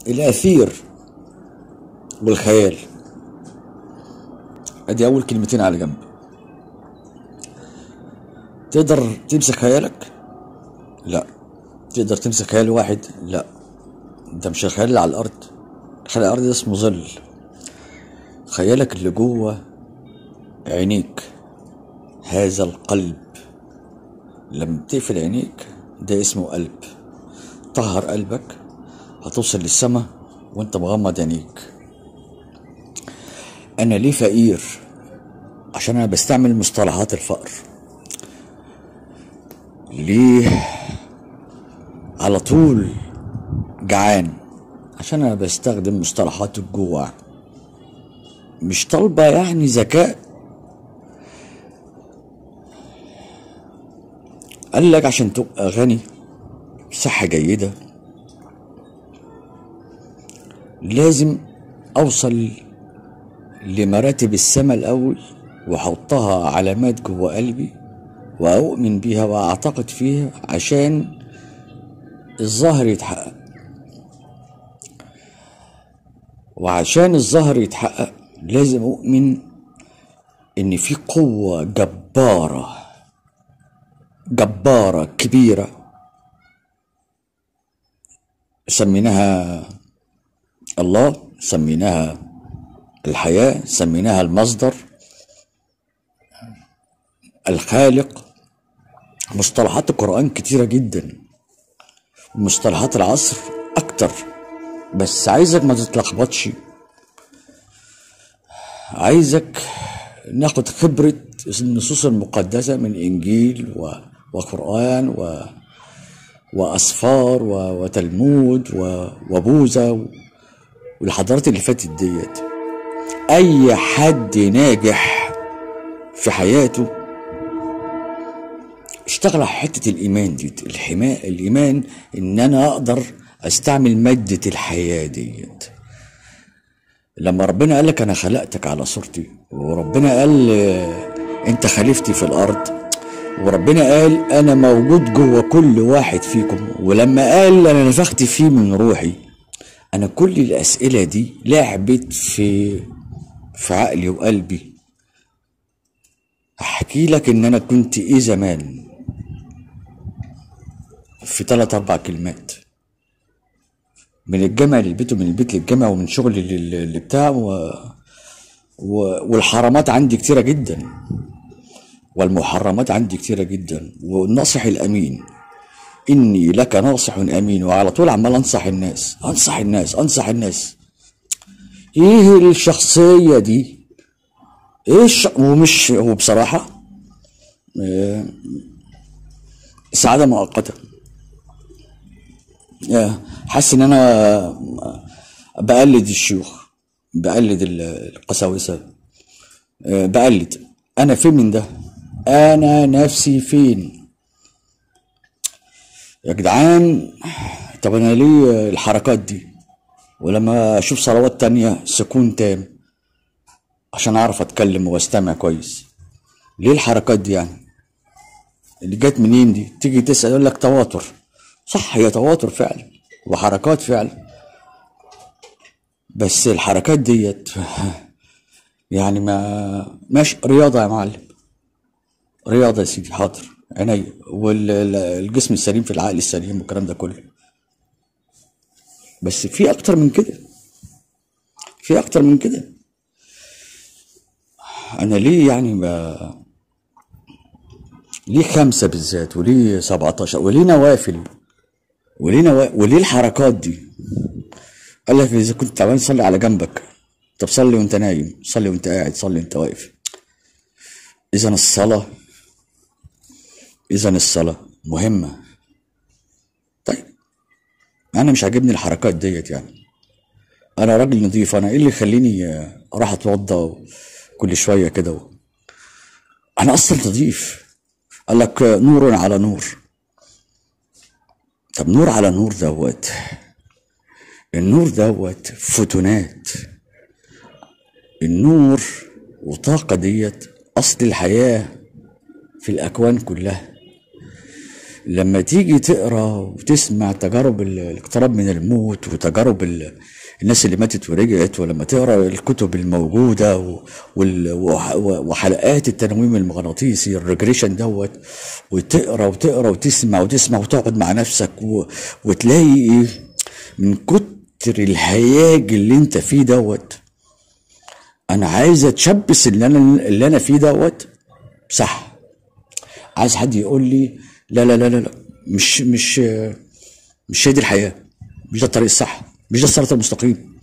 الأثير والخيال ادي اول كلمتين على جنب تقدر تمسك خيالك لا تقدر تمسك خيال واحد لا انت مش الخيال اللي على الارض الخيال على الارض ده اسمه ظل خيالك اللي جوه عينيك هذا القلب لما تقفل عينيك ده اسمه قلب طهر قلبك هتوصل للسما وانت مغمض عينيك انا ليه فقير عشان انا بستعمل مصطلحات الفقر ليه على طول جعان عشان انا بستخدم مصطلحات الجوع مش طالبة يعني ذكاء قال لك عشان تبقى غني صحة جيدة لازم أوصل لمراتب السماء الأول وأحطها علامات جوه قلبي وأؤمن بيها وأعتقد فيها عشان الظاهر يتحقق وعشان الظاهر يتحقق لازم أؤمن إن في قوة جبارة جبارة كبيرة سميناها الله سميناها الحياة سميناها المصدر الخالق مصطلحات القرآن كتيرة جدا ومصطلحات العصر أكتر بس عايزك ما تتلخبطش عايزك ناخد خبرة النصوص المقدسة من إنجيل و... وقرآن و... وأسفار و... وتلمود و... وبوذا و... والحضارات اللي فاتت ديت أي حد ناجح في حياته اشتغل على حتة الإيمان دي الحماء الإيمان إن أنا أقدر أستعمل مادة الحياة ديت لما ربنا قال لك أنا خلقتك على صورتي وربنا قال آه، أنت خليفتي في الأرض وربنا قال أنا موجود جوه كل واحد فيكم ولما قال أنا نفخت فيه من روحي أنا كل الأسئلة دي لعبت في في عقلي وقلبي أحكي لك إن أنا كنت إيه زمان في ثلاث أربع كلمات من الجامع للبيت ومن البيت للجامع ومن شغل لل- لبتاع و... و... والحرامات عندي كتيرة جدا والمحرمات عندي كتيرة جدا والناصح الأمين إني لك ناصح أمين وعلى طول عمال أنصح الناس أنصح الناس أنصح الناس إيه الشخصية دي إيه الش... ومش وبصراحة آه، سعادة مؤقتة آه، حاسس ان انا بقلد الشيوخ بقلد ال- القساوسه آه، بقلد انا فين من ده انا نفسي فين يا جدعان طب انا ليه الحركات دي ولما اشوف صلوات تانية سكون تام عشان اعرف اتكلم واستمع كويس ليه الحركات دي يعني اللي جت منين دي تيجي تسأل يقول لك تواتر صح هي تواتر فعلا وحركات فعلا بس الحركات ديت يعني ما ماشي رياضة يا معلم رياضة يا سيدي حاضر عينيا والجسم السليم في العقل السليم والكلام ده كله بس في أكتر من كده في أكتر من كده أنا ليه يعني ما ليه خمسة بالذات وليه 17 وليه نوافل وليه نوا... وليه الحركات دي قال لك اذا كنت تعبان صلي على جنبك طب صلي وانت نايم صلي وانت قاعد صلي وانت واقف اذا الصلاة اذا الصلاة مهمة طيب انا مش عاجبني الحركات ديت يعني انا راجل نظيف انا ايه اللي يخليني آه، اروح اتوضى كل شوية كده و... انا اصلا نظيف قال لك آه، نور على نور طب نور على نور دوت النور دوت فوتونات النور وطاقة ديت أصل الحياة في الأكوان كلها لما تيجي تقرا وتسمع تجارب ال- الاقتراب من الموت وتجارب ال- الناس اللي ماتت ورجعت ولما تقرا الكتب الموجوده و- وال- وح- وحلقات التنويم المغناطيسي الريجريشن دوت وتقرا وتقرا وتسمع وتسمع وتقعد مع نفسك و- وتلاقي من كتر الهياج اللي انت فيه دوت انا عايز اتشبث اللي انا اللي انا فيه دوت صح عايز حد يقول لي لا لا لا لا, لا. مش مش مش هي دي الحياه مش ده الطريق الصح مش ده الصراط المستقيم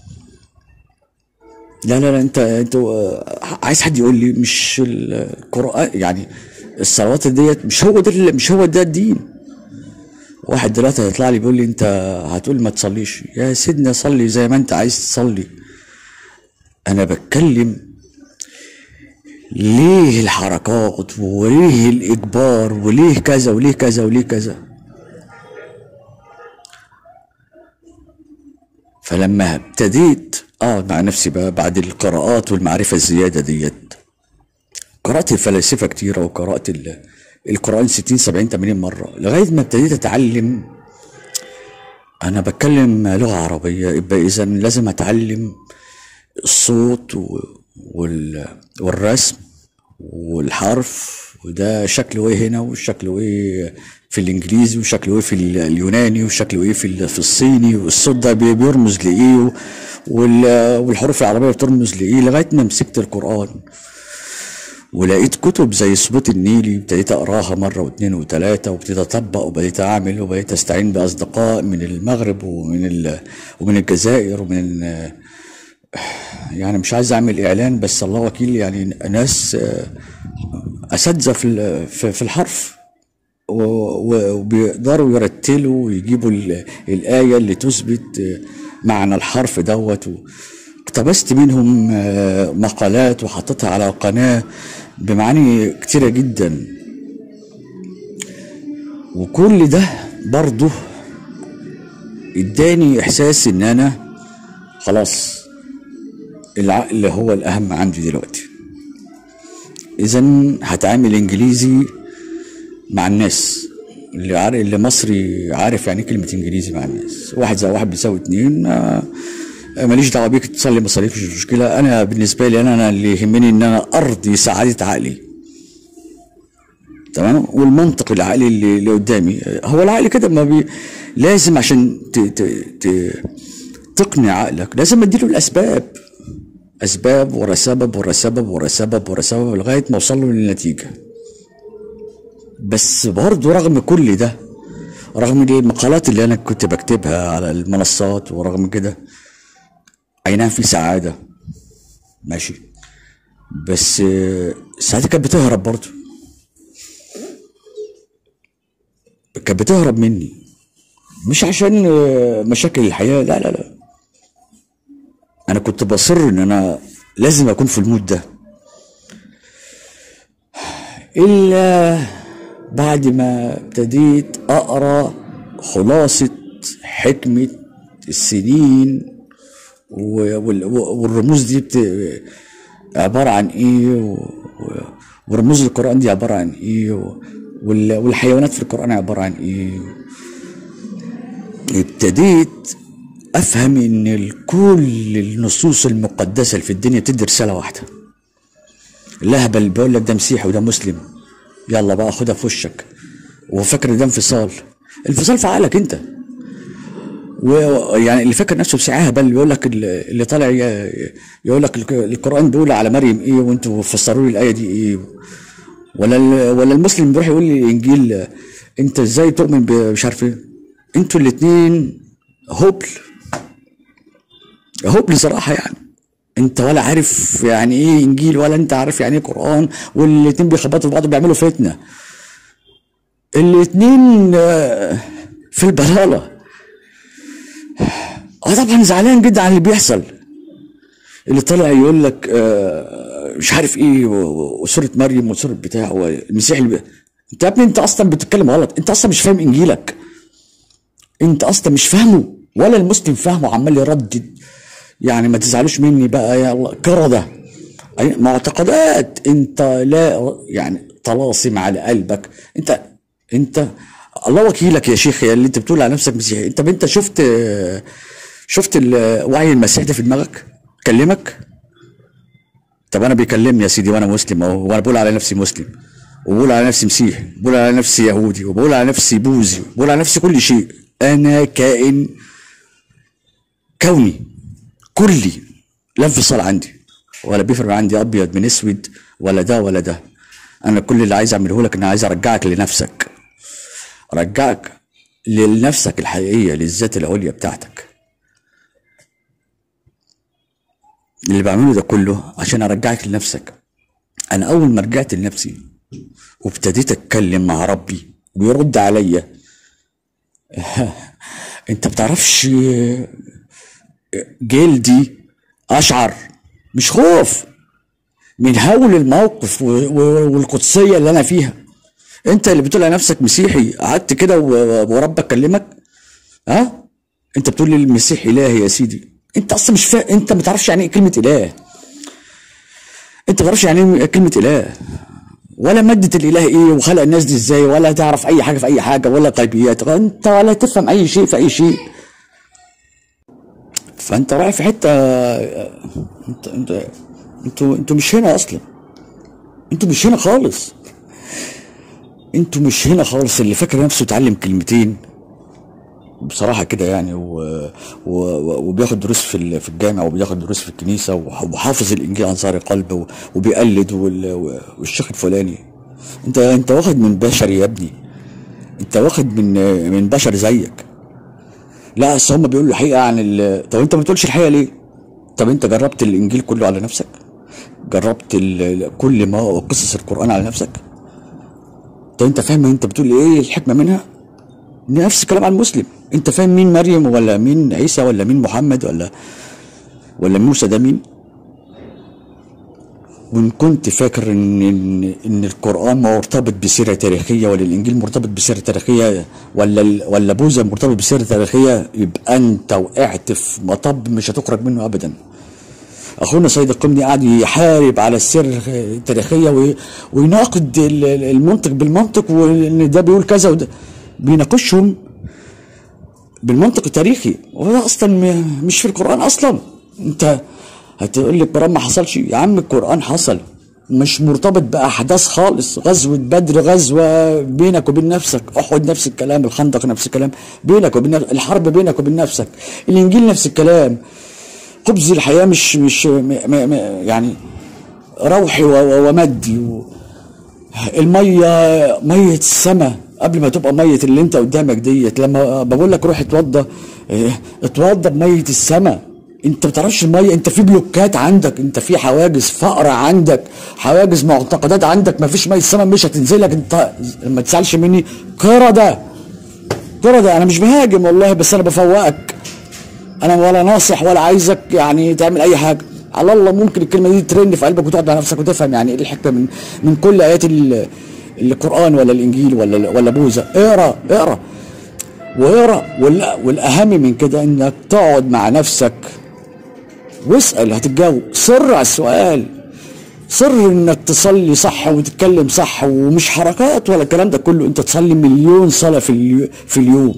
لا لا لا انت انت آه، عايز حد يقول لي مش القران يعني الصلوات ديت مش هو ده ال- مش هو ده الدين واحد دلوقتي هيطلع لي بيقول لي انت هتقول ما تصليش يا سيدنا صلي زي ما انت عايز تصلي انا بتكلم ليه الحركات وليه الاجبار وليه كذا وليه كذا وليه كذا فلما ابتديت اقعد مع نفسي بقى بعد القراءات والمعرفه الزياده ديت قرات الفلاسفه كتيره وقرات ال- القران 60 70 80 مره لغايه ما ابتديت اتعلم انا بتكلم لغه عربيه يبقى اذا لازم اتعلم الصوت و- وال- والرسم والحرف وده شكله ايه هنا وشكله ايه في الانجليزي وشكله ايه في ال- اليوناني وشكله ايه في ال- في الصيني والصوت ده بي- بيرمز لايه وال- والحروف العربيه بترمز لايه لغايه ما مسكت القران ولقيت كتب زي صبوت النيلي ابتديت اقراها مره واثنين وثلاثه وابتديت اطبق وبديت اعمل وبقيت استعين باصدقاء من المغرب ومن ال- ومن الجزائر ومن يعني مش عايز اعمل اعلان بس الله وكيل يعني ناس آه، اساتذه في ال- في في الحرف و- و- وبيقدروا يرتلوا ويجيبوا ال- الايه اللي تثبت آه، معنى الحرف دوت و- اقتبست منهم آه، مقالات وحطيتها على القناه بمعاني كتيره جدا وكل ده برضه اداني احساس ان انا خلاص العقل هو الاهم عندي دلوقتي اذا هتعامل انجليزي مع الناس اللي عارف اللي مصري عارف يعني إيه كلمه انجليزي مع الناس واحد زي واحد بيساوي اتنين آه، ماليش دعوه بيك تصلي ما تصليش مش مشكله انا بالنسبه لي انا انا اللي يهمني ان انا ارضي سعاده عقلي تمام والمنطق العقلي اللي, اللي قدامي هو العقل كده ما بي لازم عشان ت... ت... ت... تقنع عقلك لازم اديله الاسباب اسباب ورا سبب ورا سبب ورا سبب ورا سبب لغايه ما اوصل له للنتيجه بس برضه رغم كل ده رغم المقالات اللي انا كنت بكتبها على المنصات ورغم كده اي نعم في سعاده ماشي بس آه، ساعتها كانت بتهرب برضه كانت بتهرب مني مش عشان آه، مشاكل الحياه لا لا لا انا كنت بصر ان انا لازم اكون في المود ده الا بعد ما ابتديت اقرا خلاصه حكمه السنين و- وال- والرموز دي بت... عباره عن ايه و... و- ورموز القران دي عباره عن ايه و... وال... والحيوانات في القران عباره عن ايه ابتديت افهم ان ال- كل النصوص المقدسه اللي في الدنيا بتدي رساله واحده اللهبل اللي بيقول لك ده مسيحي وده مسلم يلا بقى خدها في وشك وفاكر ده انفصال انفصال في عقلك انت ويعني اللي فاكر نفسه بسعاها بل يقول لك اللي اللي طالع ي- يقول لك الك- القران بيقول على مريم ايه وانتوا فسروا لي الايه دي ايه ولا ال- ولا المسلم بيروح يقول لي الانجيل انت ازاي تؤمن ب- مش عارف ايه انتوا الاثنين هبل هبل صراحه يعني انت ولا عارف يعني ايه انجيل ولا انت عارف يعني ايه قران والاتنين بيخبطوا في بعض بيعملوا فتنه الاتنين آه، في البلاله اه طبعا زعلان جدا على اللي بيحصل اللي طالع يقول لك آه، مش عارف ايه و- و- وسوره مريم وسوره بتاع والمسيح اللي بي... انت يا ابني انت اصلا بتتكلم غلط انت اصلا مش فاهم انجيلك انت اصلا مش فاهمه ولا المسلم فاهمه عمال يردد يعني ما تزعلوش مني بقى يا الله كردة أي- معتقدات انت لا يعني طلاسم على قلبك انت انت الله وكيلك يا شيخ يا اللي انت بتقول على نفسك مسيحي انت انت شفت شفت ال- وعي المسيح ده في دماغك كلمك طب انا بيكلمني يا سيدي وانا مسلم اهو وانا بقول على نفسي مسلم وبقول على نفسي مسيحي بقول على نفسي يهودي وبقول على نفسي بوذي وبقول على نفسي كل شيء انا كائن كوني كلي لا انفصال عندي ولا بيفرق عندي ابيض من اسود ولا ده ولا ده انا كل اللي عايز اعمله لك ان عايز ارجعك لنفسك ارجعك لنفسك الحقيقيه للذات العليا بتاعتك اللي بعمله ده كله عشان ارجعك لنفسك انا اول ما رجعت لنفسي وابتديت اتكلم مع ربي ويرد عليا انت بتعرفش جلدي اشعر مش خوف من هول الموقف و- و- والقدسيه اللي انا فيها انت اللي بتقول على نفسك مسيحي قعدت كده و- وربك كلمك ها انت بتقول لي المسيح الهي يا سيدي انت اصلا مش فاهم انت ما تعرفش يعني ايه كلمه اله انت ما تعرفش يعني ايه كلمه اله ولا مادة الإله إيه وخلق الناس دي إزاي ولا تعرف أي حاجة في أي حاجة ولا غيبيات أنت ولا تفهم أي شيء في أي شيء فأنت رايح في حتة أنت أنت أنتوا أنتوا مش هنا أصلا أنتوا مش هنا خالص أنتوا مش هنا خالص اللي فاكر نفسه اتعلم كلمتين بصراحة كده يعني و... و... وبياخد دروس في ال- في الجامع وبياخد دروس في الكنيسة وح- وحافظ الإنجيل عن ظهر قلب و... وبيقلد وال... والشيخ الفلاني أنت أنت واخد من بشر يا ابني أنت واخد من من بشر زيك لا أصل هم بيقولوا الحقيقة عن ال... طب أنت ما بتقولش الحقيقة ليه؟ طب أنت جربت الإنجيل كله على نفسك؟ جربت ال... كل ما قصص القرآن على نفسك؟ طب أنت فاهم أنت بتقول إيه الحكمة منها؟ نفس الكلام على المسلم انت فاهم مين مريم ولا مين عيسى ولا مين محمد ولا ولا موسى ده مين وان كنت فاكر ان ان, إن القران مرتبط بسيره تاريخيه ولا الانجيل مرتبط بسيره تاريخيه ولا ال- ولا بوذا مرتبط بسيره تاريخيه يبقى انت وقعت في مطب مش هتخرج منه ابدا اخونا سيد القمني قاعد يحارب على السير التاريخيه وي- ويناقض ال- ال- المنطق بالمنطق وان ده بيقول كذا وده بيناقشهم بالمنطق التاريخي وهو اصلا م- مش في القران اصلا انت هتقول لي القران ما حصلش يا عم القران حصل مش مرتبط باحداث خالص غزوه بدر غزوه بينك وبين نفسك احد نفس الكلام الخندق نفس الكلام بينك وبين نفسك. الحرب بينك وبين نفسك الانجيل نفس الكلام خبز الحياه مش مش م م م يعني روحي و- و- ومادي و الميه ميه السماء قبل ما تبقى ميه اللي انت قدامك ديت لما بقول لك روح اتوضى اه، اتوضى بميه السماء انت ما بتعرفش الميه انت في بلوكات عندك انت في حواجز فقر عندك حواجز معتقدات عندك ما فيش ميه السماء مش هتنزلك انت ما تسالش مني قرده قرده انا مش بهاجم والله بس انا بفوقك انا ولا ناصح ولا عايزك يعني تعمل اي حاجه على الله ممكن الكلمه دي ترن في قلبك وتقعد مع نفسك وتفهم يعني ايه الحكمه من من كل ايات ال- القران ولا الانجيل ولا ولا بوذا اقرا اقرا واقرا وال- والاهم من كده انك تقعد مع نفسك واسال هتتجاوب صر على السؤال صر انك تصلي صح وتتكلم صح ومش حركات ولا الكلام ده كله انت تصلي مليون صلاه في اليو- في اليوم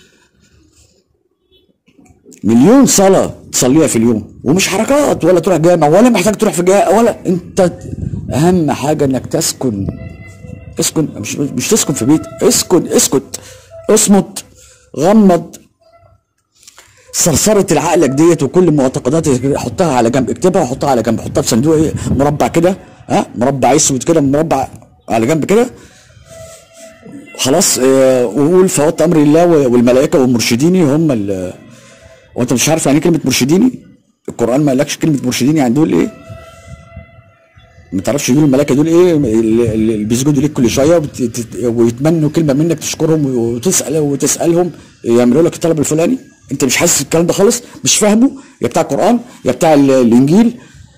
مليون صلاة تصليها في اليوم ومش حركات ولا تروح جامع ولا محتاج تروح في جامع ولا انت اهم حاجة انك تسكن اسكن مش مش تسكن في بيت اسكن اسكت اصمت غمض صرصرة العقلك ديت وكل معتقداتك حطها على جنب اكتبها وحطها على جنب حطها في صندوق ايه مربع كده ها مربع اسود كده مربع على جنب كده خلاص اه وقول فوات امر الله والملائكه والمرشدين هم ال وانت مش عارف يعني ايه كلمه مرشديني القران ما قالكش كلمه مرشديني يعني دول ايه ما تعرفش دول الملائكه دول ايه اللي اللي بيسجدوا ليك كل شويه وبت- تت- ويتمنوا كلمه منك تشكرهم وتسال وتسالهم يعملوا لك الطلب الفلاني انت مش حاسس الكلام ده خالص مش فاهمه يا بتاع القران يا بتاع ال- الانجيل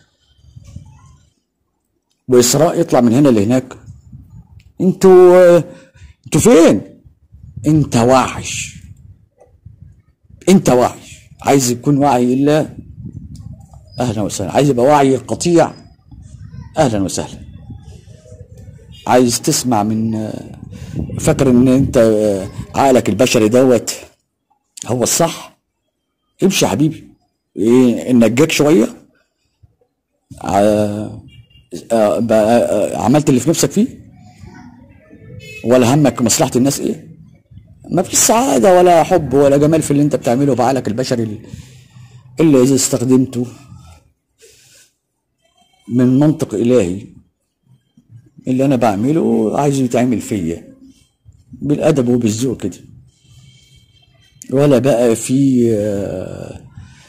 واسراء يطلع من هنا لهناك انتوا انتوا فين انت واعش انت واعي عايز يكون وعي الله اهلا وسهلا عايز يبقى وعي القطيع اهلا وسهلا عايز تسمع من فاكر ان انت آه، عقلك البشري دوت هو الصح امشي يا حبيبي ايه نجاك شويه ع- آه، بقى- آه، عملت اللي في نفسك فيه ولا همك مصلحه الناس ايه ما فيش سعاده ولا حب ولا جمال في اللي انت بتعمله بعقلك البشري الا اذا استخدمته من منطق الهي اللي انا بعمله عايزه يتعمل فيا بالادب وبالذوق كده ولا بقى في آه،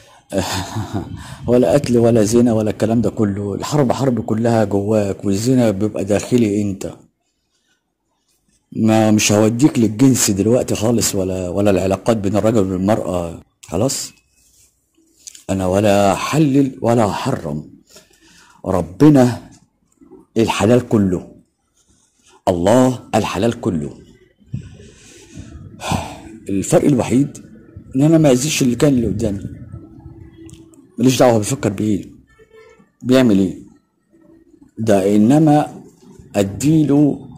ولا قتل ولا زنا ولا الكلام ده كله الحرب حرب كلها جواك والزنا بيبقى داخلي انت ما مش هوديك للجنس دلوقتي خالص ولا ولا العلاقات بين الرجل والمرأة خلاص انا ولا حلل ولا حرم ربنا الحلال كله الله الحلال كله الفرق الوحيد ان انا ما اذيش اللي كان اللي قدامي ماليش دعوه هو بيفكر بايه بيعمل ايه ده انما اديله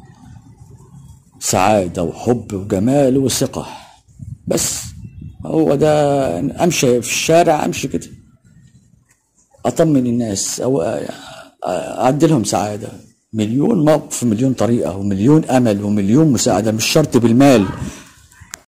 سعاده وحب وجمال وثقه بس هو ده امشي في الشارع امشي كده اطمن الناس او اعدي لهم سعاده مليون موقف مليون طريقه ومليون امل ومليون مساعده مش شرط بالمال